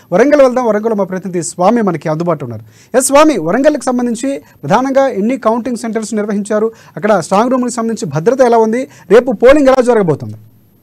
వరంగల్ వెళ్దాం వరంగల్ మా ప్రతినిధి స్వామి మనకి అందుబాటులో ఉన్నారు ఎస్ స్వామి వరంగల్కి సంబంధించి ప్రధానంగా ఎన్ని కౌంటింగ్ సెంటర్స్ నిర్వహించారు అక్కడ స్ట్రాంగ్ రూమ్కి సంబంధించి భద్రత ఎలా ఉంది రేపు పోలింగ్ ఎలా జరగబోతుంది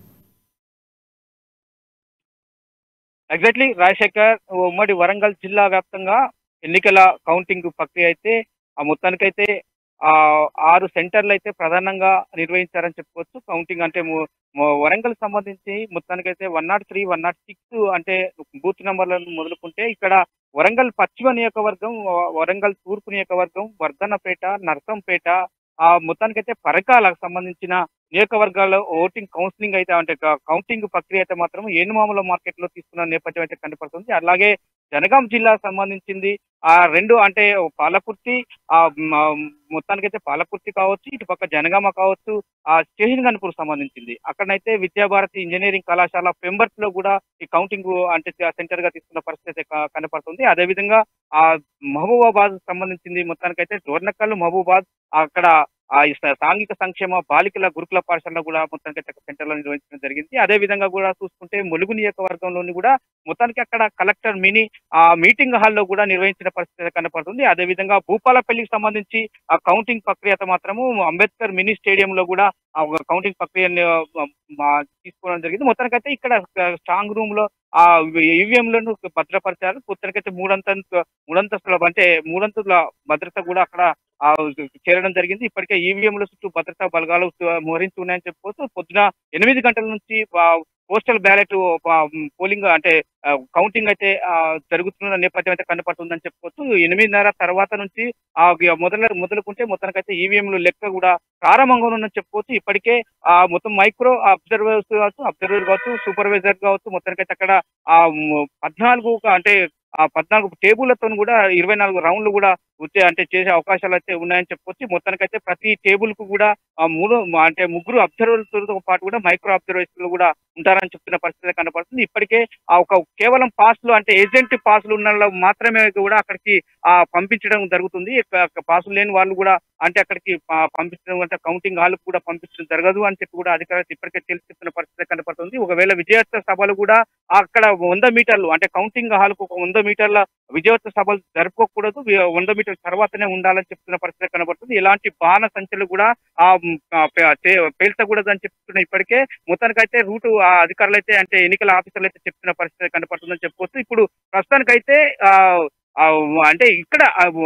ఎగ్జాక్ట్లీ రాజశేఖర్ ఉమ్మడి వరంగల్ జిల్లా వ్యాప్తంగా ఎన్నికల కౌంటింగ్ ప్రక్రియ అయితే ఆ మొత్తానికైతే ఆ ఆరు సెంటర్లు అయితే ప్రధానంగా నిర్వహించారని చెప్పుకోవచ్చు కౌంటింగ్ అంటే ము- ము- వరంగల్ సంబంధించి మొత్తానికైతే one naught three one naught six అంటే బూత్ నెంబర్లను మొదలుకుంటే ఇక్కడ వరంగల్ పశ్చిమ నియోజకవర్గం వ- వరంగల్ తూర్పు నియోజకవర్గం వర్ధన్నపేట నర్సంపేట ఆ మొత్తానికైతే పరకాలకు సంబంధించిన నియోజకవర్గాల్లో ఓటింగ్ కౌన్సిలింగ్ అయితే అంటే క- కౌంటింగ్ ప్రక్రియ అయితే మాత్రం ఏనుమాముల మార్కెట్ లో తీసుకున్న నేపథ్యం అయితే కనపడుతుంది అలాగే జనగాం జిల్లా సంబంధించింది ఆ రెండు అంటే పాలకుర్తి ఆ మ- మొత్తానికైతే పాలకుర్తి కావచ్చు ఇటు పక్క జనగామ కావచ్చు ఆ స్టేషన్ గన్పూర్ సంబంధించింది అక్కడనైతే విద్యాభారతి ఇంజనీరింగ్ కళాశాల పెంబర్స్ లో కూడా ఈ కౌంటింగ్ అంటే సెంటర్ గా తీసుకున్న పరిస్థితి అయితే క- కనపడుతుంది అదేవిధంగా ఆ మహబూబాబాద్ సంబంధించింది మొత్తానికైతే డోర్నకల్ మహబూబాద్ అక్కడ ఆ ఈ స- సాంఘిక సంక్షేమ బాలికల గురుకుల పాఠశాలలో కూడా మొత్తానికి అయితే సెంటర్ లో నిర్వహించడం జరిగింది అదే విధంగా కూడా చూసుకుంటే ములుగు నియోజకవర్గంలోని కూడా మొత్తానికి అక్కడ కలెక్టర్ మినీ ఆ మీటింగ్ హాల్లో కూడా నిర్వహించిన పరిస్థితి కనపడుతుంది అదే విధంగా భూపాలపల్లికి సంబంధించి ఆ కౌంటింగ్ ప్రక్రియ మాత్రము అంబేద్కర్ మినీ స్టేడియం లో కూడా ఆ ఒక కౌంటింగ్ ప్రక్రియని ఆ, ఆ, తీసుకోవడం జరిగింది మొత్తానికైతే ఇక్కడ స్ట్రాంగ్ రూమ్ లో ఆ ఈవీఎం లను భద్రపరిచారు మొత్తానికైతే మూడంత మూడంతస్తుల అంటే మూడంతుల భద్రత కూడా అక్కడ ఆ చేరడం జరిగింది ఇప్పటికే ఈవీఎంల చుట్టూ భద్రతా బలగాలు మోహరించి ఉన్నాయని చెప్పుకోవచ్చు పొద్దున ఎనిమిది గంటల నుంచి పోస్టల్ బ్యాలెట్ పోలింగ్ అంటే ఆ, కౌంటింగ్ అయితే ఆ, జరుగుతున్న నేపథ్యం అయితే కనపడుతుందని చెప్పుకోవచ్చు ఎనిమిదిన్నర తర్వాత నుంచి ఆ గి- మొదల మొదలుకుంటే మొత్తానికైతే ఈవీఎంలు లెక్క కూడా ప్రారంభంగా ఉందని చెప్పుకోవచ్చు ఇప్పటికే ఆ మొత్తం మైక్రో అబ్జర్వర్స్ కావచ్చు అబ్జర్వర్ కావచ్చు సూపర్వైజర్ కావచ్చు మొత్తానికైతే అక్కడ ఆ మ్, పద్నాలుగు ఒక- అంటే ఆ పద్నాలుగు టేబుల్లతో కూడా ఇరవై నాలుగు రౌండ్లు కూడా వచ్చే అంటే చేసే అవకాశాలు అయితే ఉన్నాయని చెప్పుకోవచ్చు మొత్తానికైతే ప్రతి టేబుల్ కు కూడా ఆ మూడు మ- అంటే ముగ్గురు అబ్జర్వర్లతో పాటు కూడా మైక్రో అబ్జర్వేషన్లు కూడా ఉంటారని చెప్తున్న పరిస్థితి కనపడుతుంది ఇప్పటికే ఆ ఒక కేవలం పాస్లు అంటే ఏజెంట్ పాసులు ఉన్న వాళ్ళు మాత్రమే కూడా అక్కడికి ఆ పంపించడం జరుగుతుంది ఇక పాసులు లేని వాళ్ళు కూడా అంటే అక్కడికి ఆ, పంపించడం అంటే కౌంటింగ్ హాల్ కూడా పంపించడం జరగదు అని చెప్పి కూడా అధికారులు ఇప్పటికే తెలిసి చెప్తున్న పరిస్థితి కనపడుతుంది ఒకవేళ విజయోత్సవ సభలు కూడా అక్కడ వంద మీటర్లు అంటే కౌంటింగ్ హాల్ కు ఒక వంద మీటర్ల విజయోత్సవ సభలు జరుపుకోకూడదు వి- వంద మీటర్ల తర్వాతనే ఉండాలని చెప్తున్న పరిస్థితి కనబడుతుంది ఇలాంటి బాణ సంఖ్యలు కూడా ఆ మ్, ఆ, పే- చే- పేల్చకూడదు అని చెప్తున్న ఇప్పటికే మొత్తానికైతే రూటు ఆ అధికారులు అయితే అంటే ఎన్నికల ఆఫీసర్లు అయితే చెప్తున్న పరిస్థితి కనపడుతుందని చెప్పుకోవచ్చు ఇప్పుడు ప్రస్తుతానికైతే ఆ ఆ, అంటే ఇక్కడ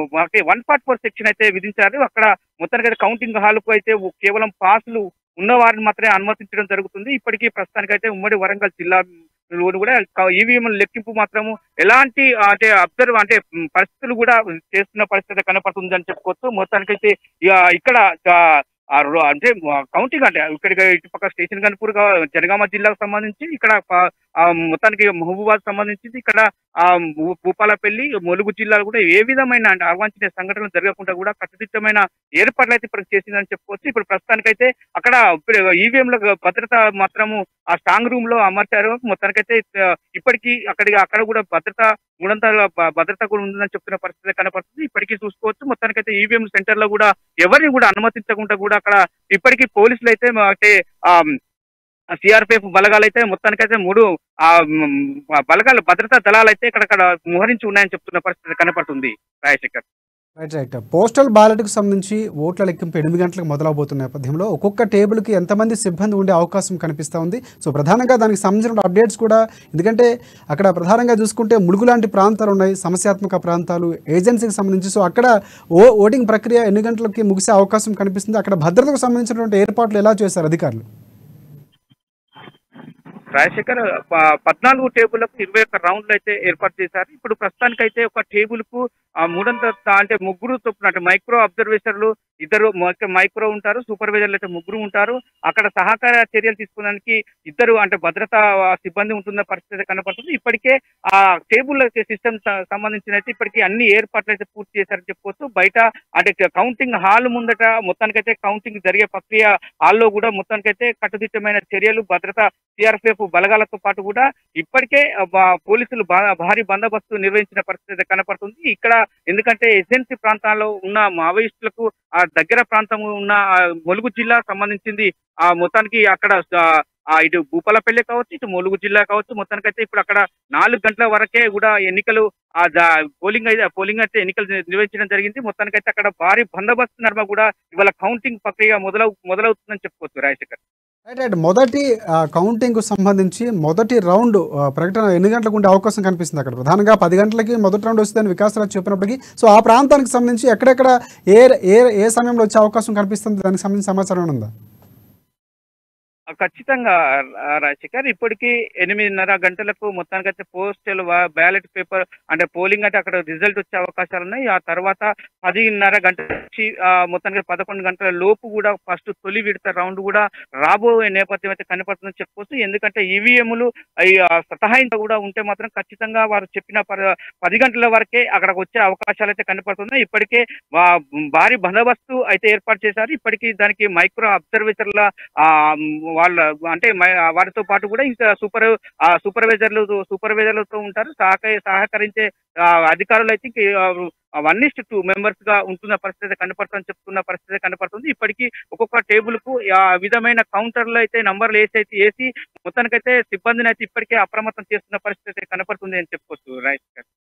వన్ ఫార్టీ ఫోర్ సెక్షన్ అయితే విధించారు అక్కడ మొత్తానికి అయితే కౌంటింగ్ హాల్ కు అయితే ఓ- కేవలం పాసులు ఉన్న వారిని మాత్రమే అనుమతించడం జరుగుతుంది ఇప్పటికీ ప్రస్తుతానికైతే ఉమ్మడి వరంగల్ జిల్లా లోను కూడా ఈవీఎం లెక్కింపు మాత్రము ఎలాంటి ఆ, అంటే అబ్జర్వ్ అంటే మ్, పరిస్థితులు కూడా చేస్తున్న పరిస్థితి కనపడుతుంది అని చెప్పుకోవచ్చు మొత్తానికైతే ఇక ఇక్కడ ఆ, ఆ రో- అంటే కౌంటింగ్ అంటే ఇక్కడ ఇటుపక్క స్టేషన్ కనుపూర్ జనగామ జిల్లాకు సంబంధించి ఇక్కడ ప- ఆ, మొత్తానికి మహబూబాద్ సంబంధించి ఇక్కడ ఆ భూ- భూపాలపల్లి ములుగు జిల్లాలో కూడా ఏ విధమైన అంటే అవాంఛనీయ సంఘటనలు జరగకుండా కూడా కట్టుదిట్టమైన ఏర్పాట్లు అయితే ఇప్పుడు చేసిందని చెప్పుకోవచ్చు ఇప్పుడు ప్రస్తుతానికైతే అక్కడ ఈవీఎంల భద్రత మాత్రము ఆ స్ట్రాంగ్ రూమ్ లో అమర్చారు మొత్తానికైతే ఆ, ఇప్పటికీ అక్కడికి అక్కడ కూడా భద్రత గుణంతాల భ- భద్రత కూడా ఉందని చెప్తున్న పరిస్థితి కనపడుతుంది ఇప్పటికీ చూసుకోవచ్చు మొత్తానికైతే ఈవీఎం సెంటర్ లో కూడా ఎవరిని కూడా అనుమతించకుండా కూడా అక్కడ ఇప్పటికీ పోలీసులు అయితే మా- అంటే ఆ సిఆర్పిఎఫ్ బలగాలు అయితే మొత్తానికైతే మూడు ఆ మ్, బలగాలు భద్రతా దళాలు అయితే ఇక్కడ మోహరించి ఉన్నాయని చెప్తున్న పరిస్థితి కనపడుతుంది రాజశేఖర్ రైట్ రైట్ పోస్టల్ బ్యాలెట్కి సంబంధించి ఓట్ల లెక్కింపు ఎనిమిది గంటలకు మొదలవబోతున్న నేపథ్యంలో ఒక్కొక్క టేబుల్కి ఎంతమంది సిబ్బంది ఉండే అవకాశం కనిపిస్తూ ఉంది సో ప్రధానంగా దానికి సంబంధించిన అప్డేట్స్ కూడా ఎందుకంటే అక్కడ ప్రధానంగా చూసుకుంటే ములుగు లాంటి ప్రాంతాలు ఉన్నాయి సమస్యాత్మక ప్రాంతాలు ఏజెన్సీకి సంబంధించి సో అక్కడ ఓ ఓటింగ్ ప్రక్రియ ఎన్ని గంటలకి ముగిసే అవకాశం కనిపిస్తుంది అక్కడ భద్రతకు సంబంధించినటువంటి ఏర్పాట్లు ఎలా చేశారు అధికారులు రాజశేఖర్ ప- పద్నాలుగు టేబుల్లకు ఇరవై ఒక్క రౌండ్లు అయితే ఏర్పాటు చేశారు ఇప్పుడు ప్రస్తుతానికి అయితే ఒక టేబుల్ కు ఆ మూడంత అంటే ముగ్గురు చొప్పున అంటే మైక్రో అబ్జర్వేషన్లు ఇద్దరు మొత్తం మైక్రో ఉంటారు సూపర్వైజర్లు అయితే ముగ్గురు ఉంటారు అక్కడ సహకార చర్యలు తీసుకోవడానికి ఇద్దరు అంటే భద్రతా సిబ్బంది ఉంటున్న పరిస్థితి కనపడుతుంది ఇప్పటికే ఆ టేబుల్ సిస్టమ్ సంబంధించిన అయితే ఇప్పటికీ అన్ని ఏర్పాట్లు అయితే పూర్తి చేశారని చెప్పుకోవచ్చు బయట అంటే కౌంటింగ్ హాల్ ముందట మొత్తానికైతే కౌంటింగ్ జరిగే ప్రక్రియ హాల్లో కూడా మొత్తానికైతే కట్టుదిట్టమైన చర్యలు భద్రత సిఆర్పిఎఫ్ బలగాలతో పాటు కూడా ఇప్పటికే ఆ, బా- పోలీసులు బా- భారీ బందోబస్తు నిర్వహించిన పరిస్థితి కనపడుతుంది ఇక్కడ ఎందుకంటే ఏజెన్సీ ప్రాంతాల్లో ఉన్న మావోయిస్టులకు ఆ దగ్గర ప్రాంతం ఉన్న ఆ ములుగు జిల్లా సంబంధించింది ఆ మొత్తానికి అక్కడ ఆ, ఆ ఇటు భూపాలపల్లి కావచ్చు ఇటు ములుగు జిల్లా కావచ్చు మొత్తానికైతే ఇప్పుడు అక్కడ నాలుగు గంటల వరకే కూడా ఎన్నికలు ఆ దా- పోలింగ్ అయితే పోలింగ్ అయితే ఎన్నికలు ని- నిర్వహించడం జరిగింది మొత్తానికైతే అక్కడ భారీ బందోబస్తు నడుమ కూడా ఇవాళ కౌంటింగ్ ప్రక్రియ మొదలవు మొదలవుతుందని చెప్పుకోవచ్చు రాజశేఖర్ రైట్ రైట్ మొదటి కౌంటింగ్ కు సంబంధించి మొదటి రౌండ్ ఆ, ప్రకటన ఎన్ని గంటలకు ఉండే అవకాశం కనిపిస్తుంది అక్కడ ప్రధానంగా పది గంటలకి మొదటి రౌండ్ వస్తుందని వికాసరాజు చెప్పినప్పటికీ సో ఆ ప్రాంతానికి సంబంధించి ఎక్కడెక్కడ ఏ ఏ ఏ సమయంలో వచ్చే అవకాశం కనిపిస్తుంది దానికి సంబంధించి సమాచారం ఏమైనా ఉందా ఆ, ఖచ్చితంగా ఆ, రాజశేఖర్ ఇప్పటికి ఎనిమిదిన్నర గంటలకు మొత్తానికైతే పోస్టల్ బ్యాలెట్ పేపర్ అంటే పోలింగ్ అంటే అక్కడ రిజల్ట్ వచ్చే అవకాశాలు ఉన్నాయి ఆ తర్వాత పదిన్నర గంటల నుంచి ఆ, మొత్తానికి పదకొండు గంటల లోపు కూడా ఫస్ట్ తొలి విడత రౌండ్ కూడా రాబోయే నేపథ్యం అయితే కనపడుతుందని చెప్పుకోవచ్చు ఎందుకంటే ఈవీఎంలు సతహాయంగా కూడా ఉంటే మాత్రం ఖచ్చితంగా వారు చెప్పిన ప- పది గంటల వరకే అక్కడికి వచ్చే అవకాశాలు అయితే కనపడుతున్నాయి ఇప్పటికే వా- భారీ బందోబస్తు అయితే ఏర్పాటు చేశారు ఇప్పటికీ దానికి మైక్రో అబ్జర్వేటర్ల ఆ, వాళ్ళ అంటే మై- వారితో పాటు కూడా ఇంకా సూపర్ ఆ సూపర్వైజర్లు సూపర్వైజర్లతో ఉంటారు సహక సహకరించే ఆ, అధికారులు అయితే వన్ ఇస్ట్ టూ మెంబర్స్ గా ఉంటున్న పరిస్థితి కనపడుతుందని చెప్తున్న పరిస్థితి కనపడుతుంది ఇప్పటికీ ఒక్కొక్క టేబుల్ కు ఆ విధమైన కౌంటర్లు అయితే నంబర్లు వేసి అయితే వేసి మొత్తానికైతే సిబ్బందిని అయితే ఇప్పటికే అప్రమత్తం చేస్తున్న పరిస్థితి కనపడుతుంది అని చెప్పుకోవచ్చు రైట్